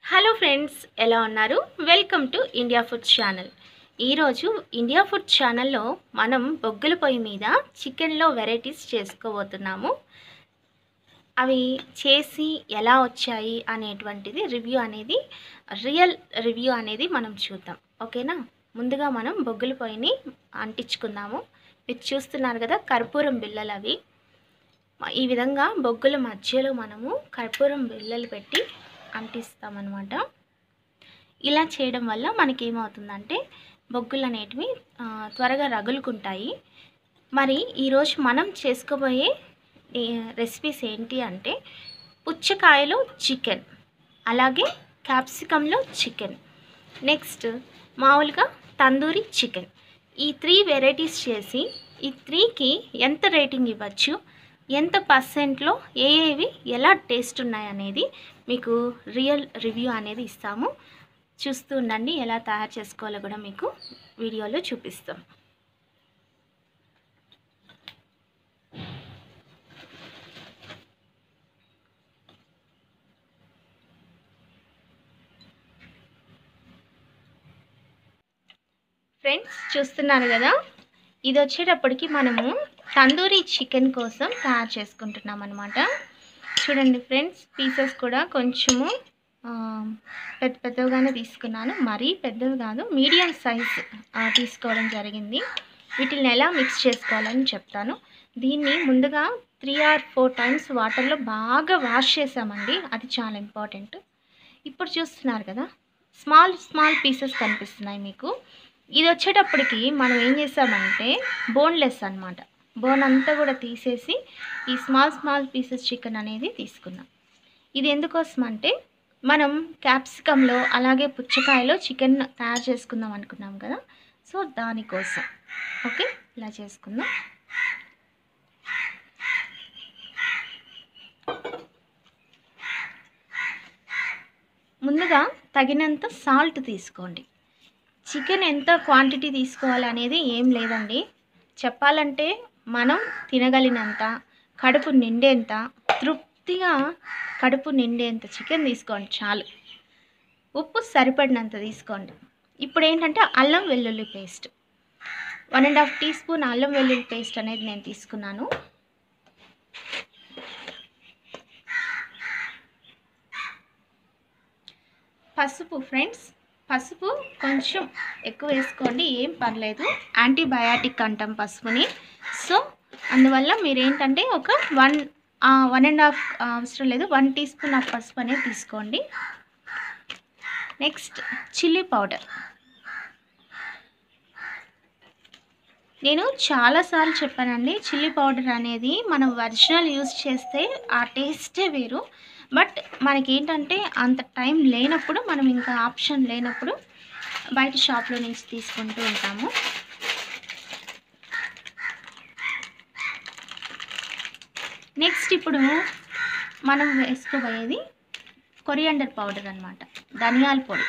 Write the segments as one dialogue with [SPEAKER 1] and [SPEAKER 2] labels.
[SPEAKER 1] Hello friends ఎలా ఉన్నారు welcome to India food channel ఈరోజు ఇండియా ఫుడ్ ఛానల్లో మనం బొగ్గుల పొయ్యి మీద చికెన్లో వెరైటీస్ చేసుకోబోతున్నాము అవి చేసి ఎలా వచ్చాయి అనేటువంటిది రివ్యూ అనేది రియల్ రివ్యూ అనేది మనం చూద్దాం ఓకేనా ముందుగా మనం బొగ్గుల పొయ్యిని అంటించుకుందాము మీరు చూస్తున్నారు కదా కర్పూరం బిళ్ళలు అవి ఈ విధంగా బొగ్గుల మధ్యలో మనము కర్పూరం బిళ్ళలు పెట్టి అంటిస్తామన్నమాట ఇలా చేయడం వల్ల మనకి ఏమవుతుందంటే బొగ్గులు అనేటివి ఆ, త్వరగా రగులుకుంటాయి మరి ఈరోజు మనం చేసుకోబోయే ఈ రెసిపీస్ ఏంటి అంటే పుచ్చకాయలో చికెన్ అలాగే క్యాప్సికంలో చికెన్ నెక్స్ట్ మామూలుగా తందూరి చికెన్ ఈ త్రీ వెరైటీస్ చేసి ఈ త్రీకి ఎంత రేటింగ్ ఇవ్వచ్చు ఎంత పర్సెంట్లో ఏ ఏవి ఎలా టేస్ట్ ఉన్నాయి అనేది మీకు రియల్ రివ్యూ అనేది ఇస్తాము చూస్తూ ఉండండి ఎలా తయారు చేసుకోవాలో కూడా మీకు వీడియోలో చూపిస్తాం ఫ్రెండ్స్ చూస్తున్నారు కదా ఇది వచ్చేటప్పటికి మనము తందూరి చికెన్ కోసం తయారు చేసుకుంటున్నాం అనమాట చూడండి ఫ్రెండ్స్ పీసెస్ కూడా కొంచెము ఆ, పెద్ద పెద్దగానే తీసుకున్నాను మరీ పెద్దవి కాదు మీడియం సైజ్ తీసుకోవడం జరిగింది వీటిని ఎలా మిక్స్ చేసుకోవాలని చెప్తాను దీన్ని ముందుగా త్రీ ఆర్ ఫోర్ టైమ్స్ వాటర్లో బాగా వాష్ చేసామండి అది చాలా ఇంపార్టెంట్ ఇప్పుడు చూస్తున్నారు కదా స్మాల్ స్మాల్ పీసెస్ కనిపిస్తున్నాయి మీకు ఇది వచ్చేటప్పటికి మనం ఏం చేసామంటే బోన్లెస్ అన్నమాట బోన్ అంతా కూడా తీసేసి ఈ స్మాల్ స్మాల్ పీసెస్ చికెన్ అనేది తీసుకున్నాం ఇది ఎందుకోసం అంటే మనం క్యాప్సికంలో అలాగే పుచ్చకాయలో చికెన్ తయారు చేసుకుందాం అనుకున్నాం కదా సో దానికోసం ఓకే ఇలా చేసుకుందాం ముందుగా తగినంత సాల్ట్ తీసుకోండి చికెన్ ఎంత క్వాంటిటీ తీసుకోవాలి అనేది ఏం లేదండి చెప్పాలంటే మనం తినగలిగినంత కడుపు నిండేంత తృప్తిగా కడుపు నిండేంత చికెన్ తీసుకోండి చాలు ఉప్పు సరిపడినంత తీసుకోండి ఇప్పుడు ఏంటంటే అల్లం వెల్లుల్లి paste one and half teaspoon అల్లం వెల్లుల్లి పేస్ట్ అనేది నేను తీసుకున్నాను పసుపు ఫ్రెండ్స్ పసుపు కొంచెం ఎక్కువ వేసుకోండి ఏం పర్లేదు యాంటీబయాటిక్ అంటాం పసుపుని సో అందువల్ల మీరు ఏంటంటే ఒక వన్ వన్ అండ్ హాఫ్ అవసరం లేదు వన్ టీ స్పూన్ ఆఫ్ పసుపు అనేది తీసుకోండి నెక్స్ట్ చిల్లీ పౌడర్ నేను చాలాసార్లు చెప్పానండి చిల్లీ పౌడర్ అనేది మనం ఒరిజినల్ యూజ్ చేస్తే ఆ టేస్టే వేరు బట్ మనకి ఏంటంటే అంత టైం లేనప్పుడు మనం ఇంకా ఆప్షన్ లేనప్పుడు బయట షాప్లో నుంచి తీసుకుంటూ ఉంటాము నెక్స్ట్ ఇప్పుడు మనం వేసుకోబోయేది కొరియాండర్ పౌడర్ అనమాట ధనియాల పొడి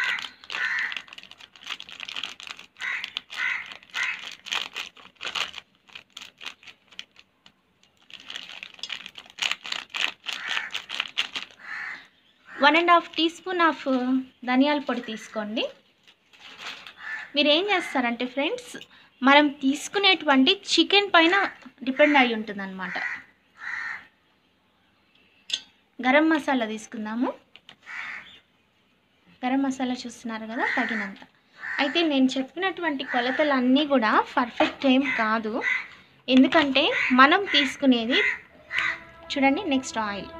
[SPEAKER 1] one and half teaspoon of ధనియాల పొడి తీసుకోండి మీరు ఏం చేస్తారంటే ఫ్రెండ్స్ మనం తీసుకునేటువంటి చికెన్ పైన డిపెండ్ అయి ఉంటుందన్నమాట గరం మసాలా తీసుకుందాము గరం మసాలా చూస్తున్నారు కదా తగినంత అయితే నేను చెప్పినటువంటి కొలతలన్నీ కూడా పర్ఫెక్ట్ ఏం కాదు ఎందుకంటే మనం తీసుకునేది చూడండి నెక్స్ట్ ఆయిల్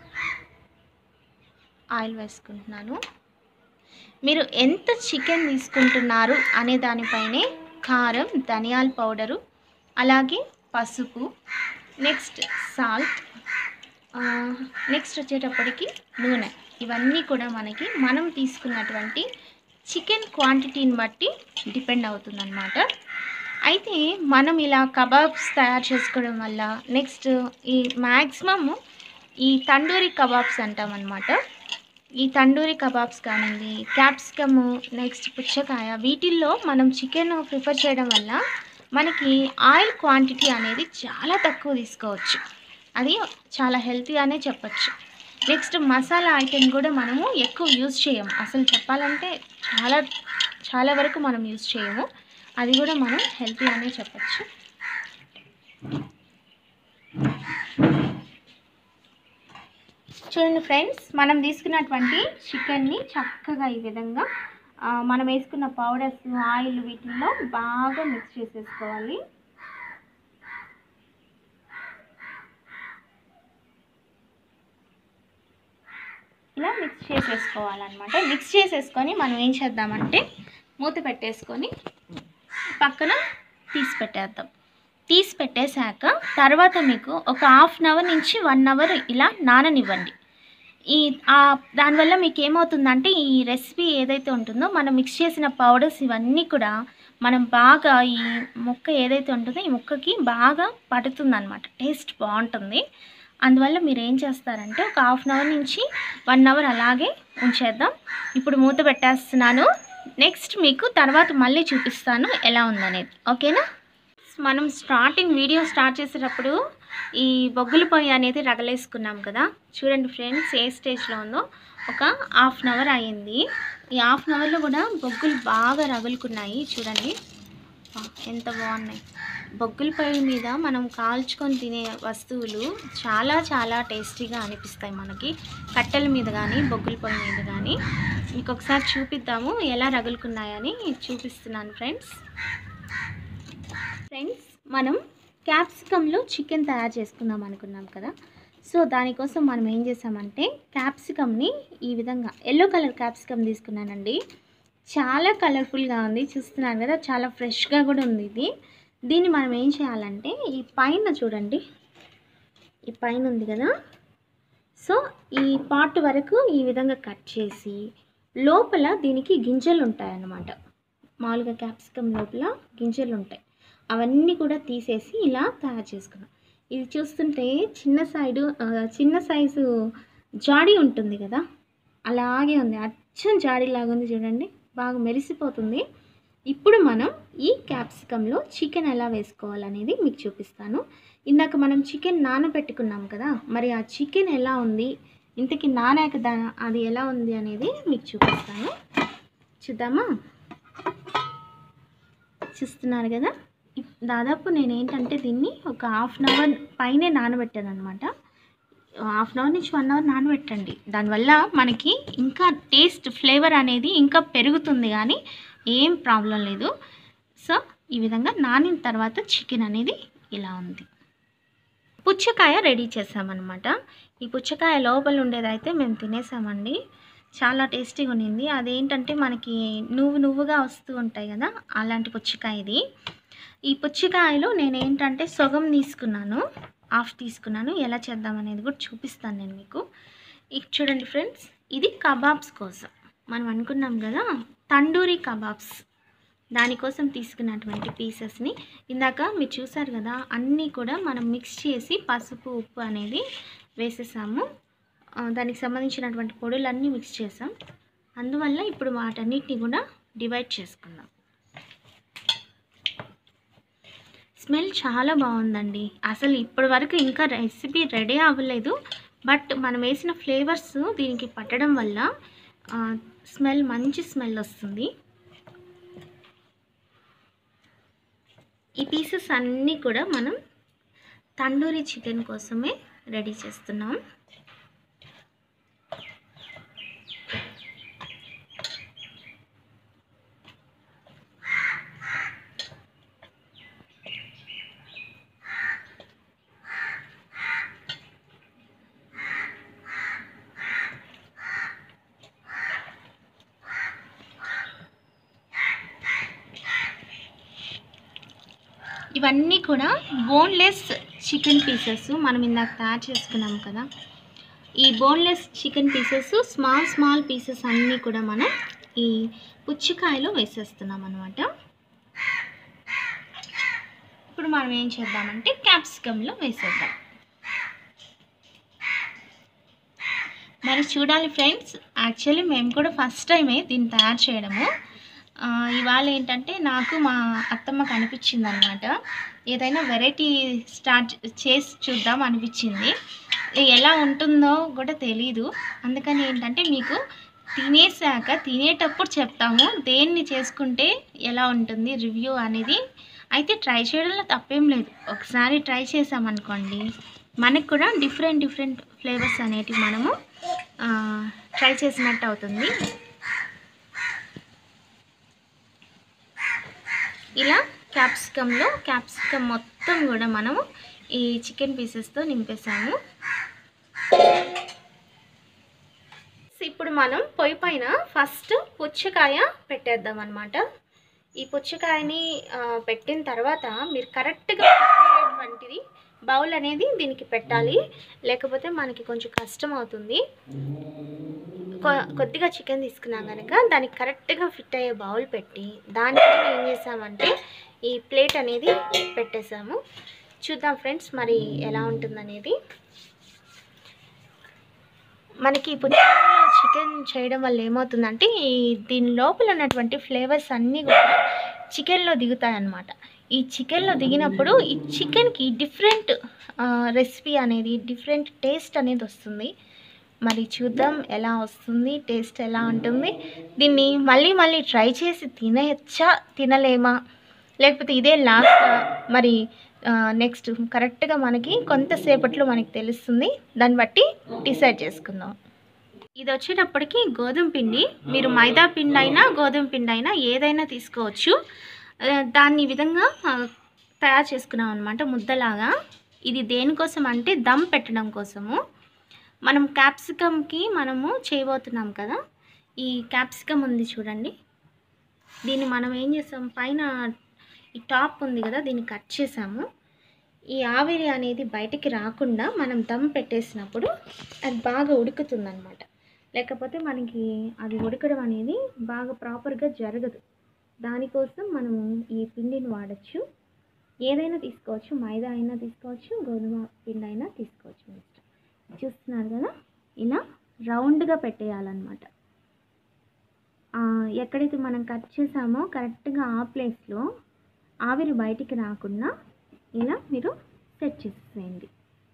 [SPEAKER 1] ఆయిల్ వేసుకుంటున్నాను మీరు ఎంత చికెన్ తీసుకుంటున్నారు అనే దానిపైనే కారం ధనియాల పౌడరు అలాగే పసుపు నెక్స్ట్ సాల్ట్ నెక్స్ట్ వచ్చేటప్పటికి నూనె ఇవన్నీ కూడా మనకి మనం తీసుకున్నటువంటి చికెన్ క్వాంటిటీని బట్టి డిపెండ్ అవుతుందన్నమాట అయితే మనం ఇలా కబాబ్స్ తయారు చేసుకోవడం వల్ల నెక్స్ట్ ఈ మ్యాక్సిమమ్ ఈ తండూరి కబాబ్స్ అంటామన్నమాట ఈ తండూరి కబాబ్స్ కానివ్వండి క్యాప్సికము నెక్స్ట్ పుచ్చకాయ వీటిల్లో మనం చికెన్ ప్రిఫర్ చేయడం వల్ల మనకి ఆయిల్ క్వాంటిటీ అనేది చాలా తక్కువ తీసుకోవచ్చు అది చాలా హెల్తీగానే చెప్పచ్చు నెక్స్ట్ మసాలా ఐటెం కూడా మనము ఎక్కువ యూజ్ చేయము అసలు చెప్పాలంటే చాలా చాలా వరకు మనం యూజ్ చేయము అది కూడా మనం హెల్తీ అనే చెప్పచ్చు చూడండి ఫ్రెండ్స్ మనం తీసుకున్నటువంటి చికెన్ని చక్కగా ఈ విధంగా ఆ, మనం వేసుకున్న పౌడర్స్ ఆయిల్ వీటిల్లో బాగా మిక్స్ చేసేసుకోవాలి ఇలా మిక్స్ చేసేసుకోవాలన్నమాట మిక్స్ చేసేసుకొని మనం ఏం చేద్దామంటే మూత పెట్టేసుకొని పక్కన తీసి పెట్టేద్దాం తీసి పెట్టేశాక తర్వాత మీకు ఒక హాఫ్ అన్ అవర్ నుంచి వన్ అవర్ ఇలా నాననివ్వండి ఈ ఆ దానివల్ల మీకు ఏమవుతుందంటే ఈ రెసిపీ ఏదైతే ఉంటుందో మనం మిక్స్ చేసిన పౌడర్స్ ఇవన్నీ కూడా మనం బాగా ఈ ముక్క ఏదైతే ఉంటుందో ఈ ముక్కకి బాగా పడుతుందన్నమాట టేస్ట్ బాగుంటుంది అందువల్ల మీరు ఏం చేస్తారంటే ఒక హాఫ్ అన్ అవర్ నుంచి వన్ అవర్ అలాగే ఉంచేద్దాం ఇప్పుడు మూత పెట్టేస్తున్నాను నెక్స్ట్ మీకు తర్వాత మళ్ళీ చూపిస్తాను ఎలా ఉందనేది ఓకేనా మనం స్టార్టింగ్ వీడియో స్టార్ట్ చేసేటప్పుడు ఈ బొగ్గుల పొయ్యి అనేది రగలేసుకున్నాం కదా చూడండి ఫ్రెండ్స్ ఏ స్టేజ్లో ఉందో ఒక హాఫ్ అన్ అవర్ అయ్యింది ఈ హాఫ్ అన్ అవర్లో కూడా బొగ్గులు బాగా రగులుకున్నాయి చూడండి ఆ, ఎంత బాగున్నాయి బొగ్గుల పొయ్యి మీద మనం కాల్చుకొని తినే వస్తువులు చాలా చాలా టేస్టీగా అనిపిస్తాయి మనకి కట్టెల మీద కానీ బొగ్గుల పొయ్యి మీద కానీ మీకు ఒకసారి చూపిద్దాము ఎలా రగులుకున్నాయని చూపిస్తున్నాను ఫ్రెండ్స్ ఫ్రెండ్స్ మనం క్యాప్సికంలో చికెన్ తయారు చేసుకుందాం అనుకున్నాం కదా సో దానికోసం మనం ఏం చేసామంటే క్యాప్సికమ్ని ఈ విధంగా ఎల్లో కలర్ క్యాప్సికమ్ తీసుకున్నానండి చాలా కలర్ఫుల్గా ఉంది చూస్తున్నాను కదా చాలా ఫ్రెష్గా కూడా ఉంది ఇది దీన్ని మనం ఏం చేయాలంటే ఈ పైన చూడండి ఈ పైన ఉంది కదా సో ఈ పార్ట్ వరకు ఈ విధంగా కట్ చేసి లోపల దీనికి గింజలు ఉంటాయన్నమాట మామూలుగా క్యాప్సికమ్ లోపల గింజలు ఉంటాయి అవన్నీ కూడా తీసేసి ఇలా తయారు చేసుకున్నాం ఇది చూస్తుంటే చిన్న సైడు ఆ, చిన్న సైజు జాడీ ఉంటుంది కదా అలాగే ఉంది అచ్చం జాడీలాగా ఉంది చూడండి బాగా మెరిసిపోతుంది ఇప్పుడు మనం ఈ క్యాప్సికంలో చికెన్ ఎలా వేసుకోవాలనేది మీకు చూపిస్తాను ఇందాక మనం చికెన్ నానబెట్టుకున్నాం కదా మరి ఆ చికెన్ ఎలా ఉంది ఇంతకీ నానాక దా అది ఎలా ఉంది అనేది మీకు చూపిస్తాను చూద్దామా చూస్తున్నారు కదా ఇప్- దాదాపు నేను ఏంటంటే దీన్ని ఒక హాఫ్ అన్ అవర్ పైనే నానబెట్టాను అనమాట హాఫ్ అన్ అవర్ నుంచి వన్ అవర్ నానబెట్టండి దానివల్ల మనకి ఇంకా టేస్ట్ ఫ్లేవర్ అనేది ఇంకా పెరుగుతుంది కానీ ఏం ప్రాబ్లం లేదు సో ఈ విధంగా నానిన తర్వాత చికెన్ అనేది ఇలా ఉంది పుచ్చకాయ రెడీ చేసామన్నమాట ఈ పుచ్చకాయ లోపల ఉండేదైతే మేము తినేసామండి చాలా టేస్టీగా ఉండింది అదేంటంటే మనకి నువ్వు నువ్వుగా వస్తూ ఉంటాయి కదా అలాంటి పుచ్చకాయ ఇది ఈ పుచ్చకాయలో నేను ఏంటంటే సగం తీసుకున్నాను హాఫ్ తీసుకున్నాను ఎలా చేద్దాం అనేది కూడా చూపిస్తాను నేను మీకు ఇది చూడండి ఫ్రెండ్స్ ఇది కబాబ్స్ కోసం మనం అనుకున్నాం కదా తండూరి కబాబ్స్ దానికోసం తీసుకున్నటువంటి పీసెస్ని ఇందాక మీరు చూసారు కదా అన్నీ కూడా మనం మిక్స్ చేసి పసుపు ఉప్పు అనేది వేసేసాము ఆ, దానికి సంబంధించినటువంటి పొడులన్నీ మిక్స్ చేసాం అందువల్ల ఇప్పుడు వాటన్నిటిని కూడా డివైడ్ చేసుకుందాం స్మెల్ చాలా బాగుందండి అసలు ఇప్పటి వరకు ఇంకా రెసిపీ రెడీ అవ్వలేదు బట్ మనం వేసిన ఫ్లేవర్స్ దీనికి పట్టడం వల్ల స్మెల్ మంచి స్మెల్ వస్తుంది ఈ పీసెస్ అన్నీ కూడా మనం తండూరి చికెన్ కోసమే రెడీ చేస్తున్నాం ఇవన్నీ కూడా బోన్లెస్ చికెన్ పీసెస్ మనం ఇందాక తయారు చేసుకున్నాం కదా ఈ boneless chicken pieces small small pieces అన్నీ కూడా మనం ఈ పుచ్చకాయలో వేసేస్తున్నాం అనమాట ఇప్పుడు మనం ఏం చేద్దామంటే క్యాప్సికంలో వేసేద్దాం మరి చూడాలి ఫ్రెండ్స్ యాక్చువల్లీ మేము కూడా ఫస్ట్ టైమే దీన్ని తయారు చేయడము ఆ, ఇవాళ ఏంటంటే నాకు మా అత్తమ్మకు అనిపించింది అనమాట ఏదైనా వెరైటీ స్టార్ట్ చేసి చూద్దాం అనిపించింది ఎలా ఉంటుందో కూడా తెలీదు అందుకని ఏంటంటే మీకు తినేసాక తినేటప్పుడు చెప్తాము దేన్ని చేసుకుంటే ఎలా ఉంటుంది రివ్యూ అనేది అయితే ట్రై చేయడంలో తప్పేం లేదు ఒకసారి ట్రై చేసామనుకోండి మనకు కూడా డిఫరెంట్ డిఫరెంట్ ఫ్లేవర్స్ అనేటివి మనము ఆ, ట్రై చేసినట్టు అవుతుంది ఇలా క్యాప్సికంలో క్యాప్సికమ్ మొత్తం కూడా మనము ఈ చికెన్ పీసెస్తో నింపేసాము ఇప్పుడు మనం పొయ్యి పైన ఫస్ట్ పుచ్చకాయ పెట్టేద్దాం అనమాట ఈ పుచ్చకాయని ఆ, పెట్టిన తర్వాత మీరు కరెక్ట్గా పెట్టేటువంటిది బౌల్ అనేది దీనికి పెట్టాలి లేకపోతే మనకి కొంచెం కష్టం అవుతుంది కొ- కొద్దిగా చికెన్ తీసుకున్నాం కనుక దానికి కరెక్ట్గా ఫిట్ అయ్యే బౌల్ పెట్టి దానికి ఏం చేసామంటే ఈ ప్లేట్ అనేది పెట్టేసాము చూద్దాం ఫ్రెండ్స్ మరి ఎలా ఉంటుందనేది మనకి పుచ్చకాయలో చికెన్ చేయడం వల్ల ఏమవుతుందంటే ఈ దీని లోపల ఉన్నటువంటి ఫ్లేవర్స్ అన్నీ కూడా చికెన్లో దిగుతాయి అన్నమాట ఈ చికెన్లో దిగినప్పుడు ఈ చికెన్కి డిఫరెంట్ రెసిపీ అనేది డిఫరెంట్ టేస్ట్ అనేది వస్తుంది మరి చూద్దాం ఎలా వస్తుంది టేస్ట్ ఎలా ఉంటుంది దీన్ని మళ్ళీ మళ్ళీ ట్రై చేసి తినచ్చా తినలేమా లేకపోతే ఇదే లాస్ట్ మరి నెక్స్ట్ కరెక్ట్గా మనకి కొంతసేపట్లో మనకి తెలుస్తుంది దాన్ని బట్టి డిసైడ్ చేసుకుందాం ఇది వచ్చేటప్పటికి గోధుమ పిండి మీరు మైదా పిండి అయినా గోధుమ పిండి అయినా ఏదైనా తీసుకోవచ్చు ఆ, దాన్ని ఈ విధంగా ఆ, తయారు చేసుకున్నాం అనమాట ముద్దలాగా ఇది దేనికోసం అంటే దమ్ పెట్టడం కోసము మనం క్యాప్సికమ్కి మనము చేయబోతున్నాం కదా ఈ క్యాప్సికమ్ ఉంది చూడండి దీన్ని మనం ఏం చేసాం పైన ఈ టాప్ ఉంది కదా దీన్ని కట్ చేసాము ఈ ఆవిరి అనేది బయటికి రాకుండా మనం దమ్ పెట్టేసినప్పుడు అది బాగా ఉడుకుతుందన్నమాట లేకపోతే మనకి అది ఉడకడం అనేది బాగా ప్రాపర్గా జరగదు దానికోసం మనము ఈ పిండిని వాడచ్చు ఏదైనా తీసుకోవచ్చు మైదా అయినా తీసుకోవచ్చు గోధుమ పిండి అయినా తీసుకోవచ్చు మీ ఇష్టం చూస్తున్నారు కదా ఇలా రౌండ్గా పెట్టేయాలన్నమాట ఆ, ఎక్కడైతే మనం కట్ చేసామో కరెక్ట్గా ఆ ప్లేస్లో ఆవిరి బయటికి రాకుండా ఇలా మీరు సెట్ చేసేయండి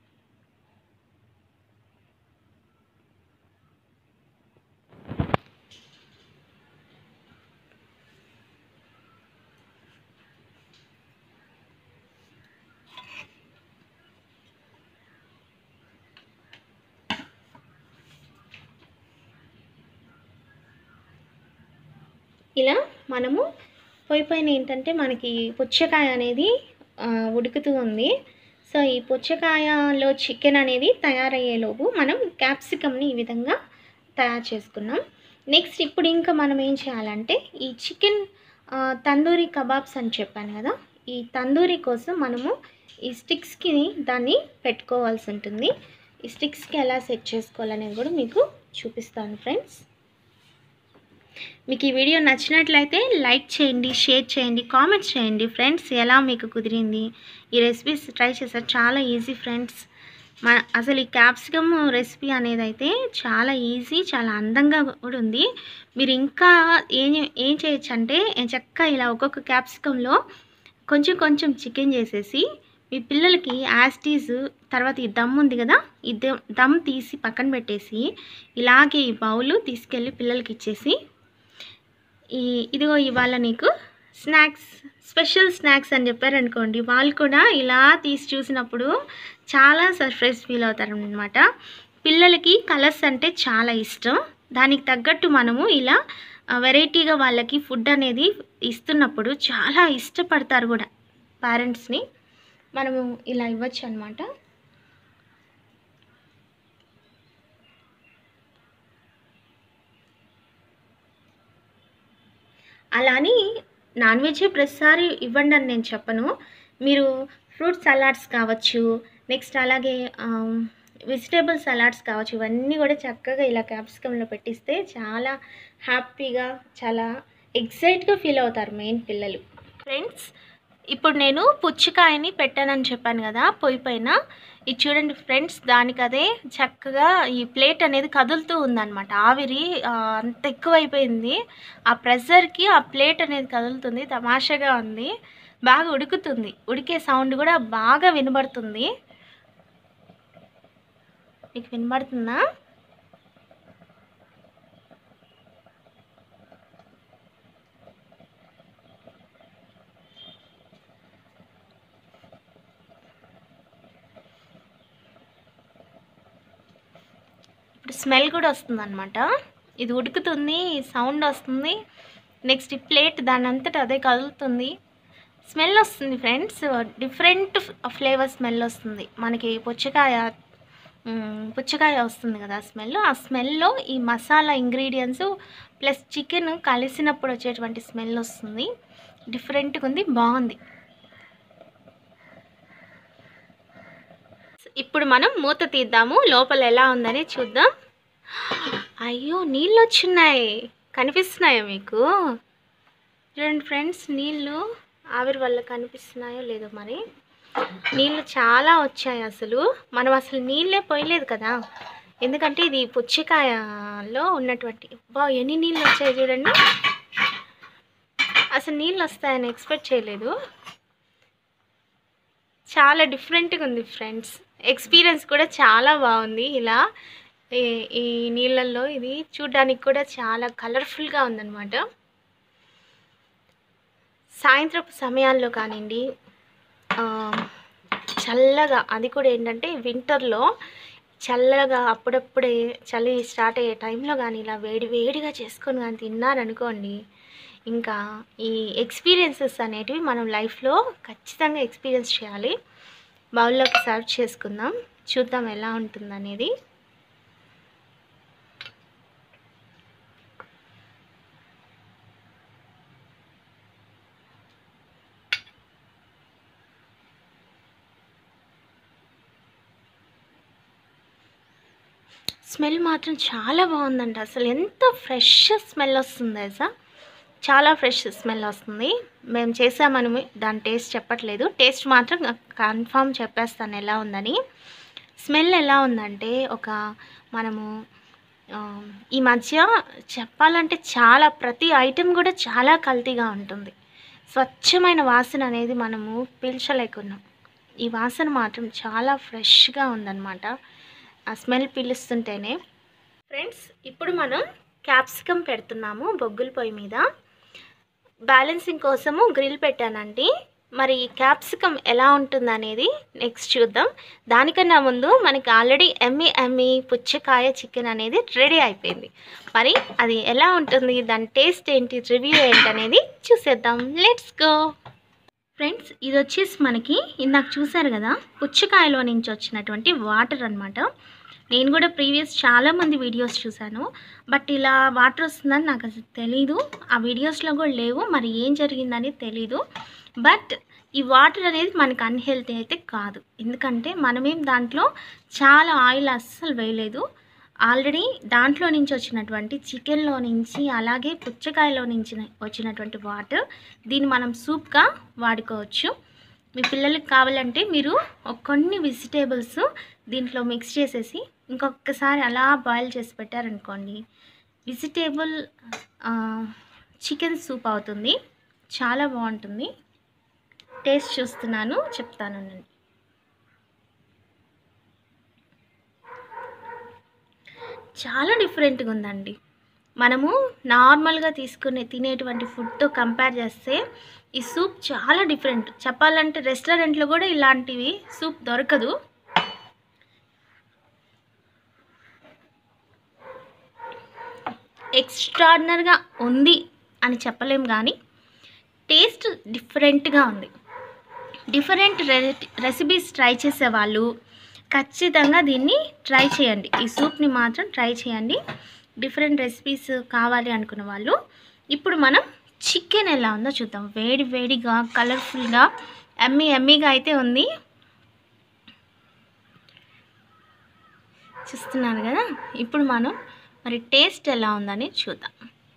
[SPEAKER 1] ఇలా మనము పొయ్యి పైన ఏంటంటే మనకి పుచ్చకాయ అనేది ఆ, ఉడుకుతూ ఉంది సో ఈ పుచ్చకాయలో చికెన్ అనేది తయారయ్యేలోపు మనం క్యాప్సికమ్ని ఈ విధంగా తయారు చేసుకున్నాం నెక్స్ట్ ఇప్పుడు ఇంకా మనం ఏం చేయాలంటే ఈ చికెన్ ఆ, తందూరి కబాబ్స్ అని చెప్పాను కదా ఈ తందూరి కోసం మనము ఈ స్టిక్స్కి దాన్ని పెట్టుకోవాల్సి ఉంటుంది ఈ స్టిక్స్కి ఎలా సెట్ చేసుకోవాలనేది కూడా మీకు చూపిస్తాను ఫ్రెండ్స్ మీకు ఈ వీడియో నచ్చినట్లయితే లైక్ చేయండి షేర్ చేయండి కామెంట్స్ చేయండి ఫ్రెండ్స్ ఎలా మీకు కుదిరింది ఈ రెసిపీస్ ట్రై చేశారు చాలా ఈజీ ఫ్రెండ్స్ మన అసలు ఈ క్యాప్సికమ్ రెసిపీ అనేది అయితే చాలా ఈజీ చాలా అందంగా కూడా ఉంది మీరు ఇంకా ఏం ఏం చేయొచ్చు అంటే చక్కగా ఇలా ఒక్కొక్క క్యాప్సికంలో కొంచెం కొంచెం చికెన్ చేసేసి మీ పిల్లలకి యాస్టీస్ తర్వాత ఈ దమ్ ఉంది కదా ఈ దమ్ దమ్ తీసి పక్కన పెట్టేసి ఇలాగే ఈ బౌలు తీసుకెళ్ళి పిల్లలకి ఇచ్చేసి ఈ ఇదిగో ఇవాళ నీకు స్నాక్స్ స్పెషల్ స్నాక్స్ అని చెప్పారనుకోండి వాళ్ళు కూడా ఇలా తీసి చూసినప్పుడు చాలా సర్ప్రైజ్ ఫీల్ అవుతారనమాట పిల్లలకి కలర్స్ అంటే చాలా ఇష్టం దానికి తగ్గట్టు మనము ఇలా వెరైటీగా వాళ్ళకి ఫుడ్ అనేది ఇస్తున్నప్పుడు చాలా ఇష్టపడతారు కూడా పేరెంట్స్ని మనము ఇలా ఇవ్వచ్చు అనమాట అలా అని నాన్ వెజ్ ప్రతిసారి ఇవ్వండి అని నేను చెప్పను మీరు ఫ్రూట్ సలాడ్స్ కావచ్చు నెక్స్ట్ అలాగే వెజిటేబుల్ సలాడ్స్ కావచ్చు ఇవన్నీ కూడా చక్కగా ఇలా క్యాప్సికంలో పెట్టిస్తే చాలా హ్యాపీగా చాలా ఎగ్జైట్గా ఫీల్ అవుతారు మెయిన్ పిల్లలు ఫ్రెండ్స్ ఇప్పుడు నేను పుచ్చకాయని పెట్టానని చెప్పాను కదా పొయ్యి పైన ఇది చూడండి ఫ్రెండ్స్ దానికి అదే చక్కగా ఈ ప్లేట్ అనేది కదులుతూ ఉందన్నమాట ఆవిరి ఆ, అంత ఎక్కువైపోయింది ఆ ప్రెషర్కి ఆ ప్లేట్ అనేది కదులుతుంది తమాషాగా ఉంది బాగా ఉడుకుతుంది ఉడికే సౌండ్ కూడా బాగా వినబడుతుంది మీకు వినబడుతుందా ఇప్పుడు స్మెల్ కూడా వస్తుంది అనమాట ఇది ఉడుకుతుంది సౌండ్ వస్తుంది నెక్స్ట్ ఈ ప్లేట్ దాని అంతటా అదే కదులుతుంది స్మెల్ వస్తుంది ఫ్రెండ్స్ డిఫరెంట్ ఫ్లేవర్ స్మెల్ వస్తుంది మనకి పుచ్చకాయ మ్, పుచ్చకాయ వస్తుంది కదా స్మెల్ ఆ స్మెల్లో ఈ మసాలా ఇంగ్రీడియంట్స్ ప్లస్ చికెన్ కలిసినప్పుడు వచ్చేటువంటి స్మెల్ వస్తుంది డిఫరెంట్గా ఉంది బాగుంది ఇప్పుడు మనం మూత తీద్దాము లోపల ఎలా ఉందని చూద్దాం అయ్యో నీళ్ళు వచ్చున్నాయి కనిపిస్తున్నాయా మీకు చూడండి ఫ్రెండ్స్ నీళ్ళు ఆవిరి వల్ల కనిపిస్తున్నాయో లేదో మరి నీళ్ళు చాలా వచ్చాయి అసలు మనం అసలు నీళ్ళే పోయలేదు కదా ఎందుకంటే ఇది పుచ్చకాయలో ఉన్నటువంటి బా ఎన్ని నీళ్ళు వచ్చాయి చూడండి అసలు నీళ్ళు వస్తాయని ఎక్స్పెక్ట్ చేయలేదు చాలా డిఫరెంట్గా ఉంది ఫ్రెండ్స్ ఎక్స్పీరియన్స్ కూడా చాలా బాగుంది ఇలా ఈ ఈ నీళ్ళల్లో ఇది చూడడానికి కూడా చాలా కలర్ఫుల్గా ఉందన్నమాట సాయంత్రపు సమయాల్లో కానివ్వండి ఆ, చల్లగా అది కూడా ఏంటంటే వింటర్లో చల్లగా అప్పుడప్పుడే చలి స్టార్ట్ అయ్యే టైంలో కానీ ఇలా వేడి వేడిగా చేసుకొని కానీ తిన్నారనుకోండి ఇంకా ఈ ఎక్స్పీరియన్సెస్ అనేటివి మనం లైఫ్లో ఖచ్చితంగా ఎక్స్పీరియన్స్ చేయాలి బౌల్లోకి సర్వ్ చేసుకుందాం చూద్దాం ఎలా ఉంటుందనేది స్మెల్ మాత్రం చాలా బాగుందండి అసలు ఎంత ఫ్రెష్ స్మెల్ వస్తుంది తెలుసా చాలా ఫ్రెష్ స్మెల్ వస్తుంది మేము చేసామని దాని టేస్ట్ చెప్పట్లేదు టేస్ట్ మాత్రం కన్ఫామ్ చెప్పేస్తాను ఎలా ఉందని స్మెల్ ఎలా ఉందంటే ఒక మనము ఆ, ఈ మధ్య చెప్పాలంటే చాలా ప్రతి ఐటెం కూడా చాలా కల్తీగా ఉంటుంది స్వచ్ఛమైన వాసన అనేది మనము పీల్చలేకున్నాం ఈ వాసన మాత్రం చాలా ఫ్రెష్గా ఉందన్నమాట ఆ స్మెల్ పీలుస్తుంటేనే ఫ్రెండ్స్ ఇప్పుడు మనం క్యాప్సికమ్ పెడుతున్నాము బొగ్గుల పొయ్యి మీద బ్యాలెన్సింగ్ కోసము గ్రిల్ పెట్టానండి మరి క్యాప్సికమ్ ఎలా ఉంటుందనేది నెక్స్ట్ చూద్దాం దానికన్నా ముందు మనకి ఆల్రెడీ ఎమ్మి ఎమ్మి పుచ్చకాయ చికెన్ అనేది రెడీ అయిపోయింది మరి అది ఎలా ఉంటుంది దాని టేస్ట్ ఏంటి రివ్యూ ఏంటి అనేది చూసేద్దాం లెట్స్ గో ఫ్రెండ్స్ ఇది వచ్చేసి మనకి ఇందాక చూసారు కదా పుచ్చకాయలో నుంచి వచ్చినటువంటి వాటర్ అన్నమాట నేను కూడా ప్రీవియస్ చాలామంది వీడియోస్ చూశాను బట్ ఇలా వాటర్ వస్తుందని నాకు అసలు తెలీదు ఆ వీడియోస్లో కూడా లేవు మరి ఏం జరిగిందని తెలీదు బట్ ఈ వాటర్ అనేది మనకు అన్హెల్తీ అయితే కాదు ఎందుకంటే మనమేం దాంట్లో చాలా ఆయిల్ అస్సలు వేయలేదు ఆల్రెడీ దాంట్లో నుంచి వచ్చినటువంటి చికెన్లో నుంచి అలాగే పుచ్చకాయలో నుంచి వచ్చినటువంటి వాటర్ దీన్ని మనం సూప్గా వాడుకోవచ్చు మీ పిల్లలకి కావాలంటే మీరు ఒక కొన్ని వెజిటేబుల్స్ దీంట్లో మిక్స్ చేసేసి ఇంకొకసారి అలా బాయిల్ చేసి పెట్టారనుకోండి వెజిటేబుల్ చికెన్ సూప్ అవుతుంది చాలా బాగుంటుంది టేస్ట్ చూస్తున్నాను చెప్తాను నేను చాలా డిఫరెంట్గా ఉందండి మనము నార్మల్గా తీసుకునే తినేటువంటి ఫుడ్తో కంపేర్ చేస్తే ఈ సూప్ చాలా డిఫరెంట్ చెప్పాలంటే రెస్టారెంట్లో కూడా ఇలాంటివి సూప్ దొరకదు ఎక్స్ట్రాడినరీగా ఉంది అని చెప్పలేం కానీ టేస్ట్ డిఫరెంట్గా ఉంది డిఫరెంట్ రెసిపీస్ ట్రై చేసే వాళ్ళు ఖచ్చితంగా దీన్ని ట్రై చేయండి ఈ సూప్ని మాత్రం ట్రై చేయండి డిఫరెంట్ రెసిపీస్ కావాలి అనుకున్న వాళ్ళు ఇప్పుడు మనం చికెన్ ఎలా ఉందో చూద్దాం వేడి వేడిగా కలర్ఫుల్గా ఎమ్మీ ఎమ్మీగా అయితే ఉంది చూస్తున్నారు కదా ఇప్పుడు మనం మరి టేస్ట్ ఎలా ఉందని చూద్దాం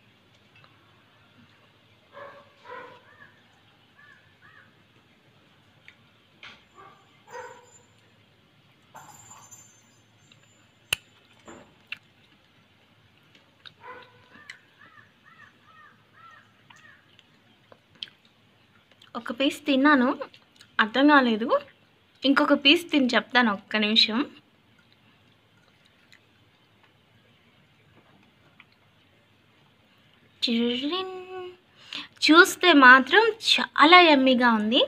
[SPEAKER 1] ఒక పీస్ తిన్నాను అర్థం కాలేదు ఇంకొక పీస్ తిని చెప్తాను ఒక్క నిమిషం టిరిరిన్. చూస్తే మాత్రం చాలా యమ్మీగా ఉంది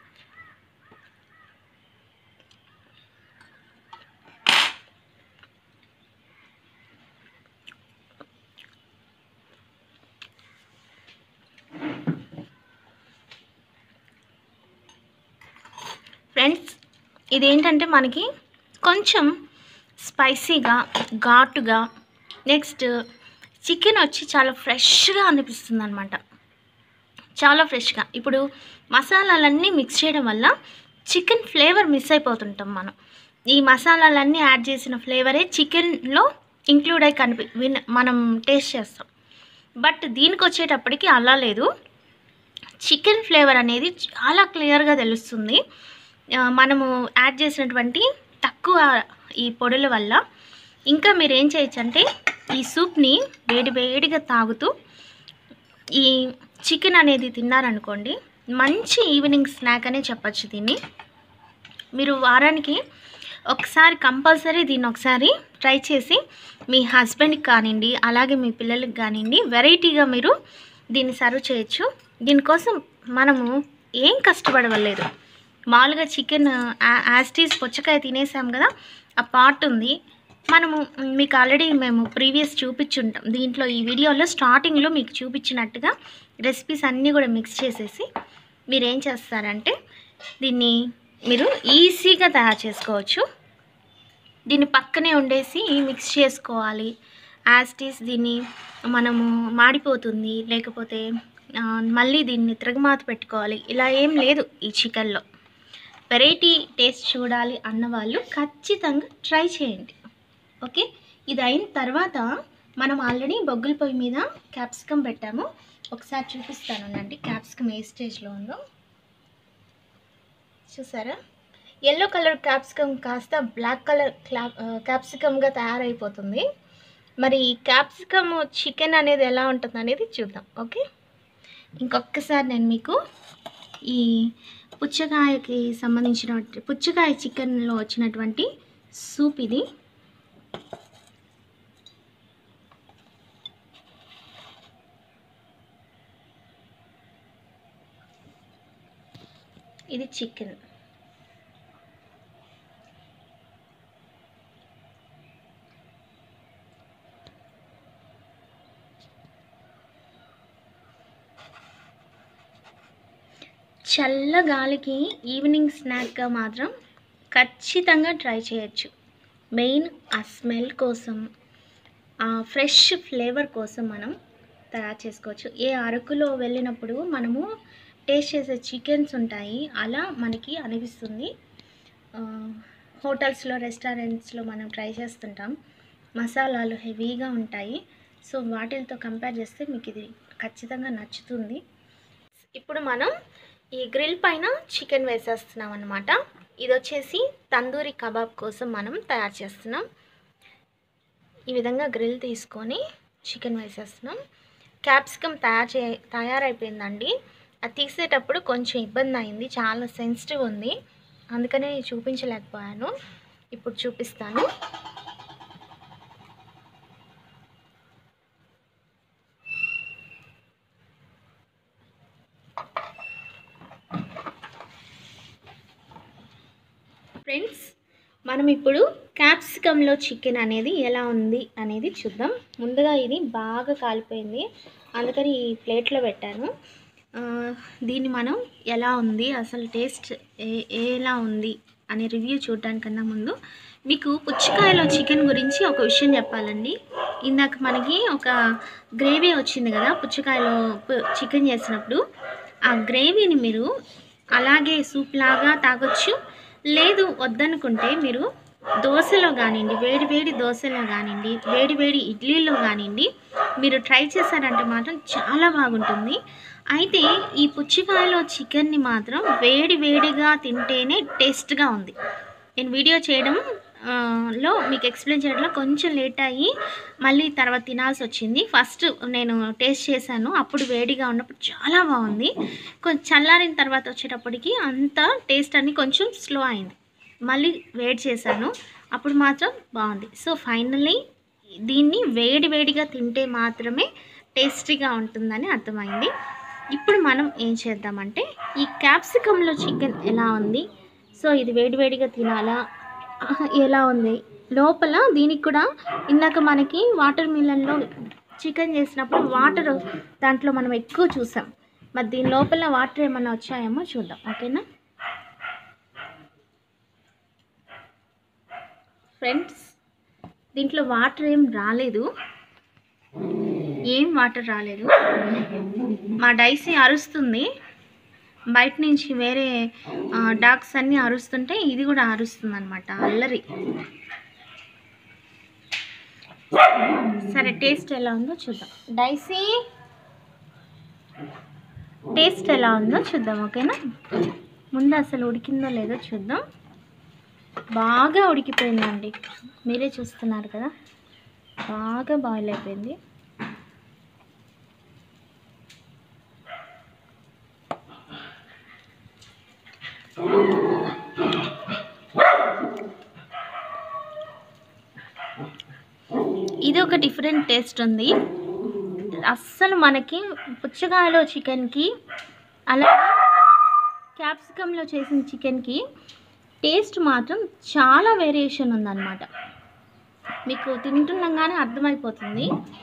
[SPEAKER 1] ఫ్రెండ్స్ ఇదేంటంటే మనకి కొంచెం స్పైసీగా ఘాటుగా నెక్స్ట్ చికెన్ వచ్చి చాలా ఫ్రెష్గా అనిపిస్తుంది అనమాట చాలా ఫ్రెష్గా ఇప్పుడు మసాలాలన్నీ మిక్స్ చేయడం వల్ల చికెన్ ఫ్లేవర్ మిస్ అయిపోతుంటాం మనం ఈ మసాలాలన్నీ యాడ్ చేసిన ఫ్లేవరే చికెన్లో ఇంక్లూడ్ అయి కనిపి విన్ మనం టేస్ట్ చేస్తాం బట్ దీనికి వచ్చేటప్పటికి అలా లేదు చికెన్ ఫ్లేవర్ అనేది చాలా క్లియర్గా తెలుస్తుంది ఆ, మనము యాడ్ చేసినటువంటి తక్కువ ఈ పొడుల వల్ల ఇంకా మీరు ఏం చేయొచ్చు అంటే ఈ సూప్ని వేడి వేడిగా తాగుతూ ఈ చికెన్ అనేది తిన్నారనుకోండి మంచి ఈవినింగ్ స్నాక్ అనే చెప్పచ్చు దీన్ని మీరు వారానికి ఒకసారి కంపల్సరీ దీన్ని ఒకసారి ట్రై చేసి మీ హస్బెండ్కి కానివ్వండి అలాగే మీ పిల్లలకి కానివ్వండి వెరైటీగా మీరు దీన్ని సర్వ్ చేయొచ్చు దీనికోసం మనము ఏం కష్టపడవలేదు మామూలుగా చికెన్ యాస్టీస్ పుచ్చకాయ తినేసాం కదా ఆ పార్ట్ ఉంది మనము మ్, మీకు ఆల్రెడీ మేము ప్రీవియస్ చూపించుంటాం దీంట్లో ఈ వీడియోలో స్టార్టింగ్లో మీకు చూపించినట్టుగా రెసిపీస్ అన్నీ కూడా మిక్స్ చేసేసి మీరు ఏం చేస్తారంటే దీన్ని మీరు ఈజీగా తయారు చేసుకోవచ్చు దీన్ని పక్కనే ఉండేసి మిక్స్ చేసుకోవాలి యాస్టీస్ దీన్ని మనము మాడిపోతుంది లేకపోతే ఆ, మళ్ళీ దీన్ని తిరగమాత పెట్టుకోవాలి ఇలా ఏం లేదు ఈ చికెన్లో వెరైటీ టేస్ట్ చూడాలి అన్న వాళ్ళు ఖచ్చితంగా ట్రై చేయండి ఓకే ఇది అయిన తర్వాత మనం ఆల్రెడీ బొగ్గుల పొయ్యి మీద క్యాప్సికమ్ పెట్టాము ఒకసారి చూపిస్తాను అండి క్యాప్సికమ్ ఏ స్టేజ్లో ఉందో చూసారా ఎల్లో కలర్ క్యాప్సికమ్ కాస్త బ్లాక్ కలర్ క్లా క్యాప్సికమ్గా తయారైపోతుంది మరి క్యాప్సికమ్ చికెన్ అనేది ఎలా ఉంటుంది అనేది చూద్దాం ఓకే ఇంకొకసారి నేను మీకు ఈ పుచ్చకాయకి సంబంధించిన పుచ్చకాయ చికెన్లో వచ్చినటువంటి సూప్ ఇది ఇది చికెన్ చల్ల గాలికి ఈవినింగ్ స్నాక్గా మాత్రం ఖచ్చితంగా ట్రై చేయొచ్చు మెయిన్ ఆ స్మెల్ కోసం ఆ ఫ్రెష్ ఫ్లేవర్ కోసం మనం తయారు చేసుకోవచ్చు ఏ అరకులో వెళ్ళినప్పుడు మనము టేస్ట్ చేసే చికెన్స్ ఉంటాయి అలా మనకి అనిపిస్తుంది ఆ, హోటల్స్లో రెస్టారెంట్స్లో మనం ట్రై చేస్తుంటాం మసాలాలు హెవీగా ఉంటాయి సో వాటితో కంపేర్ చేస్తే మీకు ఇది ఖచ్చితంగా నచ్చుతుంది ఇప్పుడు మనం ఈ గ్రిల్ పైన చికెన్ వేసేస్తున్నాం అనమాట ఇది వచ్చేసి తందూరి కబాబ్ కోసం మనం తయారు చేస్తున్నాం ఈ విధంగా గ్రిల్ తీసుకొని చికెన్ వేసేస్తున్నాం క్యాప్సికమ్ తయారు చే తయారైపోయిందండి అది తీసేటప్పుడు కొంచెం ఇబ్బంది అయింది చాలా సెన్సిటివ్ ఉంది అందుకనే చూపించలేకపోయాను ఇప్పుడు చూపిస్తాను ఫ్రెండ్స్ మనం ఇప్పుడు క్యాప్సికంలో చికెన్ అనేది ఎలా ఉంది అనేది చూద్దాం ముందుగా ఇది బాగా కాలిపోయింది అందుకని ఈ ప్లేట్లో పెట్టాను ఆ, దీన్ని మనం ఎలా ఉంది అసలు టేస్ట్ ఏ ఎలా ఉంది అనే రివ్యూ చూడడానికన్నా ముందు మీకు పుచ్చకాయలో చికెన్ గురించి ఒక విషయం చెప్పాలండి ఇందాక మనకి ఒక గ్రేవీ వచ్చింది కదా పుచ్చకాయలో పు- చికెన్ చేసినప్పుడు ఆ గ్రేవీని మీరు అలాగే సూప్ లాగా తాగొచ్చు లేదు వద్దనుకుంటే మీరు దోశలో కానివ్వండి వేడి వేడి దోశలో కానివ్వండి వేడి వేడి ఇడ్లీలో కానివ్వండి మీరు ట్రై చేశారంటే మాత్రం చాలా బాగుంటుంది అయితే ఈ పుచ్చికాయలో చికెన్ని మాత్రం వేడి వేడిగా తింటేనే టేస్ట్గా ఉంది నేను వీడియో చేయడం ఆ, లో మీకు ఎక్స్ప్లెయిన్ చేయడంలో కొంచెం లేట్ అయ్యి మళ్ళీ తర్వాత తినాల్సి వచ్చింది ఫస్ట్ నేను టేస్ట్ చేశాను అప్పుడు వేడిగా ఉన్నప్పుడు చాలా బాగుంది కొంచెం చల్లారిన తర్వాత వచ్చేటప్పటికి అంత టేస్ట్ అని కొంచెం స్లో అయింది మళ్ళీ వేడి చేశాను అప్పుడు మాత్రం బాగుంది సో ఫైనల్లీ దీన్ని వేడి వేడిగా తింటే మాత్రమే టేస్టీగా ఉంటుందని అర్థమైంది ఇప్పుడు మనం ఏం చేద్దామంటే ఈ క్యాప్సికంలో చికెన్ ఎలా ఉంది సో ఇది వేడివేడిగా తినాలా ఆహా, ఎలా ఉంది లోపల దీనికి కూడా ఇందాక మనకి వాటర్ మిలన్లో చికెన్ చేసినప్పుడు వాటర్ దాంట్లో మనం ఎక్కువ చూసాం మరి దీని లోపల వాటర్ ఏమైనా వచ్చాయేమో చూద్దాం ఓకేనా ఫ్రెండ్స్ దీంట్లో వాటర్ ఏం రాలేదు ఏం వాటర్ రాలేదు మా డైసీ అరుస్తుంది బయట నుంచి వేరే డాగ్స్ అన్నీ అరుస్తుంటే ఇది కూడా అరుస్తుంది అనమాట అల్లరి సరే టేస్ట్ ఎలా ఉందో చూద్దాం డైసీ టేస్ట్ ఎలా ఉందో చూద్దాం ఓకేనా ముందు అసలు ఉడికిందో లేదో చూద్దాం బాగా ఉడికిపోయిందండి మీరే చూస్తున్నారు కదా బాగా బాయిల్ అయిపోయింది ఇది ఒక డిఫరెంట్ టేస్ట్ ఉంది అస్సలు మనకి పుచ్చకాయలో చికెన్కి అలా క్యాప్సికంలో చేసిన చికెన్కి టేస్ట్ మాత్రం చాలా వేరియేషన్ ఉందన్నమాట మీకు తింటుండగానే అర్థమైపోతుంది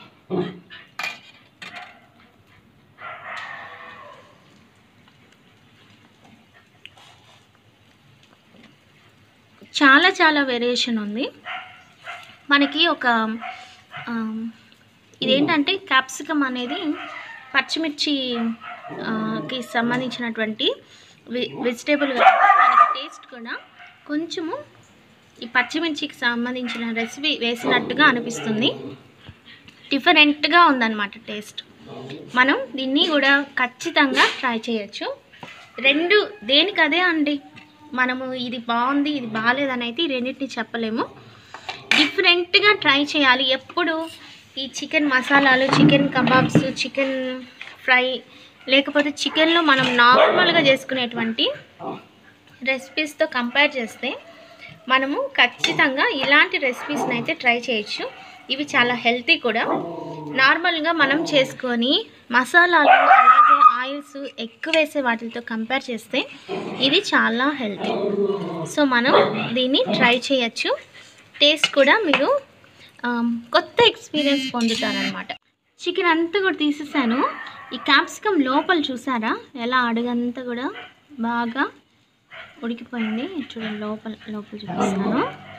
[SPEAKER 1] చాలా చాలా వేరియేషన్ ఉంది మనకి ఒక ఆ, ఇదేంటంటే క్యాప్సికమ్ అనేది పచ్చిమిర్చి ఆ, కి సంబంధించినటువంటి వె వెజిటేబుల్ మనకి టేస్ట్ కూడా కొంచెము ఈ పచ్చిమిర్చికి సంబంధించిన రెసిపీ వేసినట్టుగా అనిపిస్తుంది డిఫరెంట్గా ఉందన్నమాట టేస్ట్ మనం దీన్ని కూడా ఖచ్చితంగా ట్రై చేయొచ్చు రెండు దేనికదే అండి మనము ఇది బాగుంది ఇది బాగాలేదని అయితే ఈ రెండింటిని చెప్పలేము డిఫరెంట్గా ట్రై చేయాలి ఎప్పుడు ఈ చికెన్ మసాలాలు చికెన్ కబాబ్స్ చికెన్ ఫ్రై లేకపోతే చికెన్లో మనం నార్మల్గా చేసుకునేటువంటి రెసిపీస్తో కంపేర్ చేస్తే మనము ఖచ్చితంగా ఇలాంటి రెసిపీస్ని అయితే ట్రై చేయొచ్చు ఇవి చాలా హెల్తీ కూడా నార్మల్గా మనం చేసుకొని మసాలాలు అలాగే ఆయిల్స్ ఎక్కువ వేసే వాటితో కంపేర్ చేస్తే ఇది చాలా హెల్తీ సో మనం దీన్ని ట్రై చేయొచ్చు టేస్ట్ కూడా మీరు ఆమ్, కొత్త ఎక్స్పీరియన్స్ పొందుతారనమాట చికెన్ అంతా కూడా తీసేసాను ఈ క్యాప్సికమ్ లోపల చూసారా ఎలా అడుగంతా కూడా బాగా ఉడికిపోయింది చూడండి లోపల లోపల చూపిస్తాను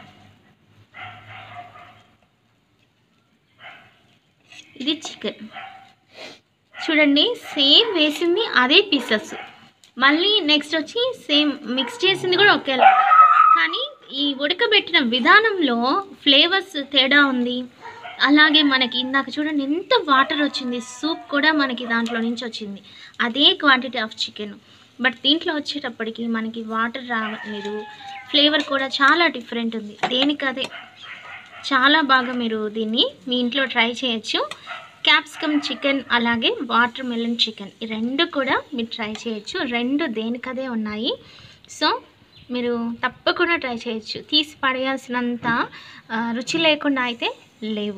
[SPEAKER 1] ఇది చికెన్ చూడండి సేమ్ వేసింది అదే పీసెస్ మళ్ళీ నెక్స్ట్ వచ్చి సేమ్ మిక్స్ చేసింది కూడా ఒకేలా కానీ ఈ ఉడకబెట్టిన విధానంలో ఫ్లేవర్స్ తేడా ఉంది అలాగే మనకి ఇందాక చూడండి ఎంత వాటర్ వచ్చింది సూప్ కూడా మనకి దాంట్లో నుంచి వచ్చింది అదే క్వాంటిటీ ఆఫ్ చికెన్ బట్ దీంట్లో వచ్చేటప్పటికి మనకి వాటర్ రావట్లేదు ఫ్లేవర్ కూడా చాలా డిఫరెంట్ ఉంది దేనికదే చాలా బాగా మీరు దీన్ని మీ ఇంట్లో ట్రై చేయొచ్చు క్యాప్సికమ్ చికెన్ అలాగే వాటర్ మెలన్ చికెన్ ఈ రెండు కూడా మీరు ట్రై చేయొచ్చు రెండు దేనికదే ఉన్నాయి సో మీరు తప్పకుండా ట్రై చేయొచ్చు తీసి పడేయాల్సినంత ఆ, రుచి లేకుండా అయితే లేవు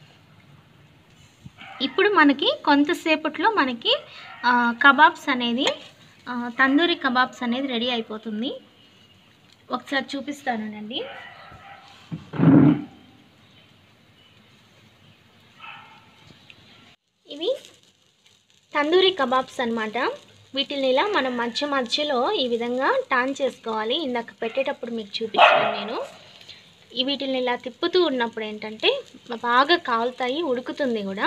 [SPEAKER 1] ఇప్పుడు మనకి కొంతసేపట్లో మనకి ఆ, కబాబ్స్ అనేది ఆ, తందూరి కబాబ్స్ అనేది రెడీ అయిపోతుంది ఒకసారి చూపిస్తానండి ఇవి తందూరి కబాబ్స్ అన్నమాట వీటిని ఇలా మనం మధ్య మధ్యలో ఈ విధంగా టాన్ చేసుకోవాలి ఇందాక పెట్టేటప్పుడు మీకు చూపించాను నేను ఈ వీటిని ఇలా తిప్పుతూ ఉన్నప్పుడు ఏంటంటే బాగా కాలుతాయి ఉడుకుతుంది కూడా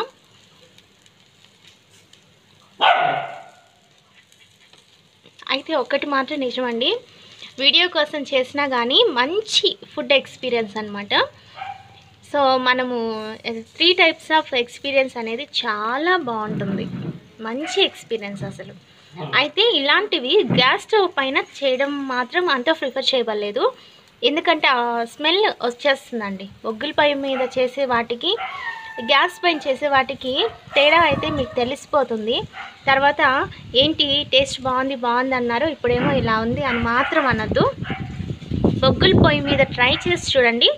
[SPEAKER 1] అయితే ఒక్కటి మాత్రం నిజమండి వీడియో కోసం చేసినా కానీ మంచి ఫుడ్ ఎక్స్పీరియన్స్ అనమాట సో మనము త్రీ టైప్స్ ఆఫ్ ఎక్స్పీరియన్స్ అనేది చాలా బాగుంటుంది మంచి ఎక్స్పీరియన్స్ అసలు అయితే ఇలాంటివి గ్యాస్ స్టవ్ పైన చేయడం మాత్రం అంత ప్రిఫర్ చేయబడలేదు ఎందుకంటే ఆ స్మెల్ వచ్చేస్తుందండి ఒగ్గుల పై మీద చేసే వాటికి గ్యాస్ పైన చేసే వాటికి తేడా అయితే మీకు తెలిసిపోతుంది తర్వాత ఏంటి టేస్ట్ బాగుంది బాగుంది అన్నారు ఇప్పుడేమో ఇలా ఉంది అని మాత్రం అనొద్దు బొగ్గుల పొయ్యి మీద ట్రై చేసి చూడండి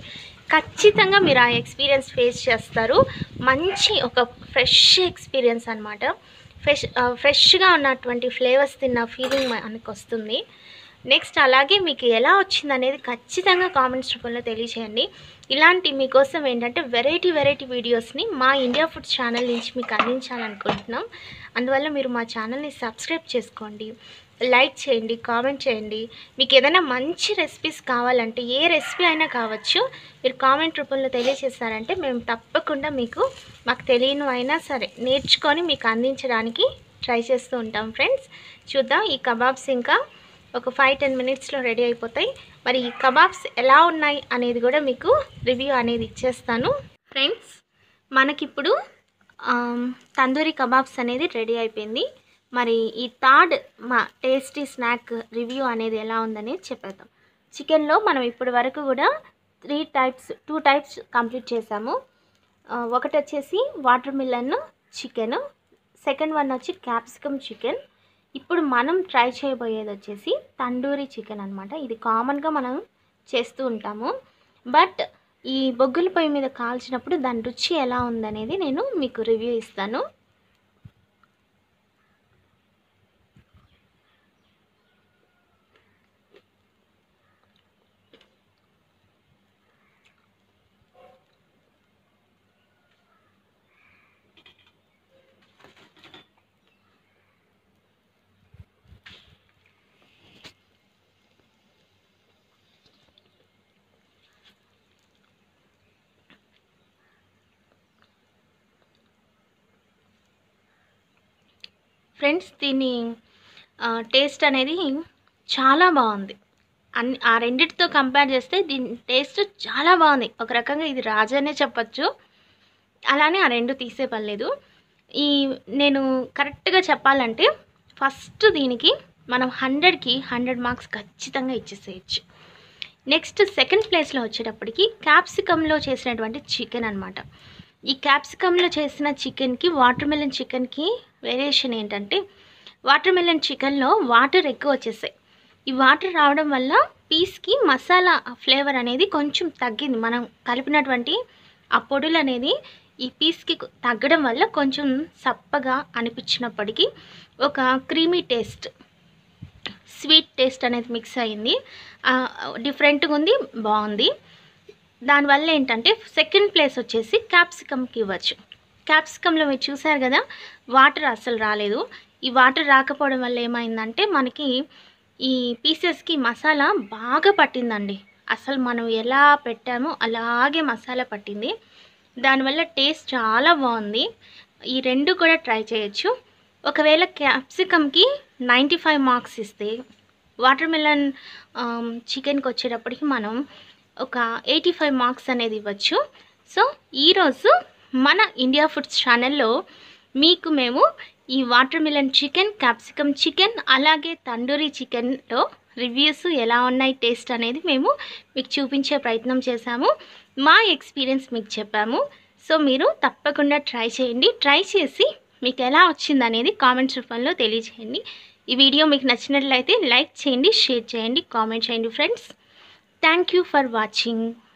[SPEAKER 1] ఖచ్చితంగా మీరు ఆ ఎక్స్పీరియన్స్ ఫేస్ చేస్తారు మంచి ఒక ఫ్రెష్ ఎక్స్పీరియన్స్ అనమాట ఫ్రెష్ ఫ్రెష్గా ఉన్నటువంటి ఫ్లేవర్స్ తిన్న ఫీలింగ్ మనకు వస్తుంది నెక్స్ట్ అలాగే మీకు ఎలా వచ్చింది అనేది ఖచ్చితంగా కామెంట్స్ రూపంలో తెలియచేయండి ఇలాంటి మీకోసం ఏంటంటే వెరైటీ వెరైటీ వీడియోస్ని మా ఇండియా ఫుడ్ ఛానల్ నుంచి మీకు అందించాలనుకుంటున్నాం అందువల్ల మీరు మా ఛానల్ని సబ్స్క్రైబ్ చేసుకోండి లైక్ చేయండి కామెంట్ చేయండి మీకు ఏదైనా మంచి రెసిపీస్ కావాలంటే ఏ రెసిపీ అయినా కావచ్చు మీరు కామెంట్ రూపంలో తెలియజేశారంటే మేము తప్పకుండా మీకు మాకు తెలియని అయినా సరే నేర్చుకొని మీకు అందించడానికి ట్రై చేస్తూ ఉంటాం ఫ్రెండ్స్ చూద్దాం ఈ కబాబ్స్ ఇంకా ఒక ఫైవ్ టెన్ మినిట్స్లో రెడీ అయిపోతాయి మరి ఈ కబాబ్స్ ఎలా ఉన్నాయి అనేది కూడా మీకు రివ్యూ అనేది ఇచ్చేస్తాను ఫ్రెండ్స్ మనకిప్పుడు ఆమ్, తందూరి కబాబ్స్ అనేది రెడీ అయిపోయింది మరి ఈ థర్డ్ మా టేస్టీ స్నాక్ రివ్యూ అనేది ఎలా ఉందనేది చెప్పేద్దాం చికెన్లో మనం ఇప్పటి వరకు కూడా three types two types complete చేసాము ఆ, ఒకటి వచ్చేసి watermelon chicken second one వచ్చి క్యాప్సికమ్ చికెన్ ఇప్పుడు మనం ట్రై చేయబోయేది వచ్చేసి తండూరి చికెన్ అనమాట ఇది కామన్గా మనం చేస్తూ ఉంటాము బట్ ఈ బొగ్గుల పొయ్యి మీద కాల్చినప్పుడు దాని రుచి ఎలా ఉందనేది నేను మీకు రివ్యూ ఇస్తాను ఫ్రెండ్స్ దీని ఆ, టేస్ట్ అనేది చాలా బాగుంది అన్ని ఆ రెండిటితో కంపేర్ చేస్తే దీని టేస్ట్ చాలా బాగుంది ఒక రకంగా ఇది రాజానే చెప్పచ్చు అలానే ఆ రెండు తీసే పర్లేదు ఈ నేను కరెక్ట్గా చెప్పాలంటే ఫస్ట్ దీనికి మనం హండ్రెడ్కి హండ్రెడ్ మార్క్స్ ఖచ్చితంగా ఇచ్చేసేయచ్చు నెక్స్ట్ సెకండ్ ప్లేస్లో వచ్చేటప్పటికి క్యాప్సికంలో చేసినటువంటి చికెన్ అనమాట ఈ క్యాప్సికంలో చేసిన చికెన్కి వాటర్ మెలన్ చికెన్కి వేరియేషన్ ఏంటంటే వాటర్ మెలన్ చికెన్లో వాటర్ ఎక్కువ వచ్చేసాయి ఈ వాటర్ రావడం వల్ల పీస్కి మసాలా ఫ్లేవర్ అనేది కొంచెం తగ్గింది మనం కలిపినటువంటి ఆ పొడులు అనేది ఈ పీస్కి తగ్గడం వల్ల కొంచెం సప్పగా అనిపించినప్పటికీ ఒక క్రీమీ టేస్ట్ స్వీట్ టేస్ట్ అనేది మిక్స్ అయింది ఆ, డిఫరెంట్గా ఉంది బాగుంది దానివల్ల ఏంటంటే సెకండ్ ప్లేస్ వచ్చేసి క్యాప్సికమ్కి ఇవ్వచ్చు క్యాప్సికంలో మీరు చూసారు కదా వాటర్ అస్సలు రాలేదు ఈ వాటర్ రాకపోవడం వల్ల ఏమైందంటే మనకి ఈ పీసెస్కి మసాలా బాగా పట్టిందండి అసలు మనం ఎలా పెట్టామో అలాగే మసాలా పట్టింది దానివల్ల టేస్ట్ చాలా బాగుంది ఈ రెండు కూడా ట్రై చేయొచ్చు ఒకవేళ క్యాప్సికమ్కి నైంటీ ఫైవ్ మార్క్స్ ఇస్తే వాటర్ మిలన్ చికెన్కి వచ్చేటప్పటికి మనం ఒక ఎయిటీ ఫైవ్ మార్క్స్ అనేది ఇవ్వచ్చు సో ఈరోజు మన ఇండియా ఫుడ్స్ ఛానల్లో మీకు మేము ఈ watermelon chicken capsicum chicken అలాగే తండూరి చికెన్లో రివ్యూస్ ఎలా ఉన్నాయి టేస్ట్ అనేది మేము మీకు చూపించే ప్రయత్నం చేశాము మా ఎక్స్పీరియన్స్ మీకు చెప్పాము సో మీరు తప్పకుండా ట్రై చేయండి ట్రై చేసి మీకు ఎలా వచ్చింది అనేది కామెంట్స్ రూపంలో తెలియజేయండి ఈ వీడియో మీకు నచ్చినట్లయితే లైక్ చేయండి షేర్ చేయండి కామెంట్ చేయండి friends thank you for watching